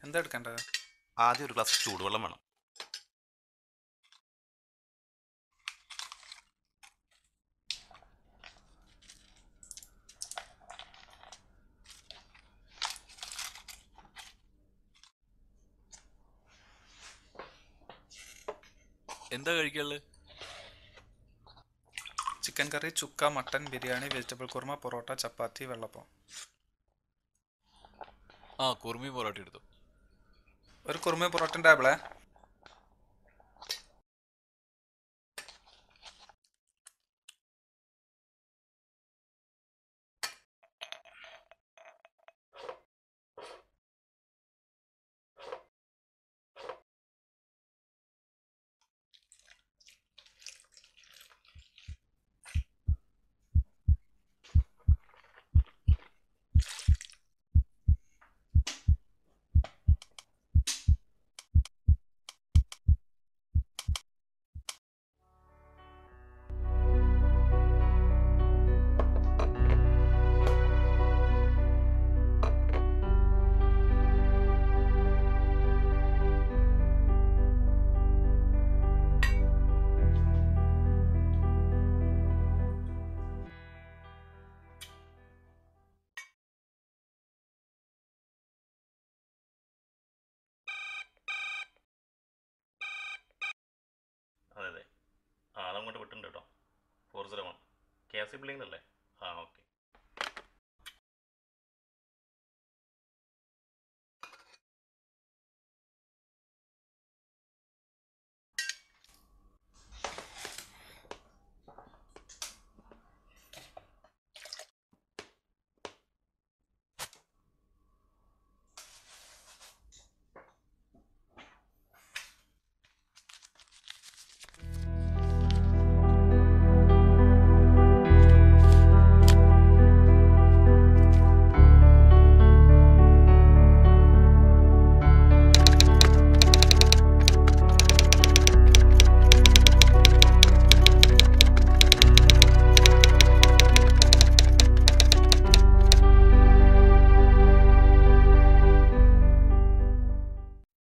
എന്താ എടുക്കേണ്ടത് ആദ്യം ഒരു ഗ്ലാസ് ചൂടുവെള്ളം വേണം എന്താ കഴിക്കാനുള്ളത് ചിക്കൻ കറി ചുക്ക മട്ടൻ ബിരിയാണി വെജിറ്റബിൾ കുർമ പൊറോട്ട ചപ്പാത്തി വെള്ളപ്പം ആ കുറുമി പൊറോട്ട എടുത്തു ഒരു കുറുമ പൊറോട്ട ഉണ്ടായപ്പോളെ അതെ അതെ ആളങ്ങോട്ട് വിട്ടുണ്ട് കേട്ടോ four zero one K S C building അല്ലേ ആ ഓക്കെ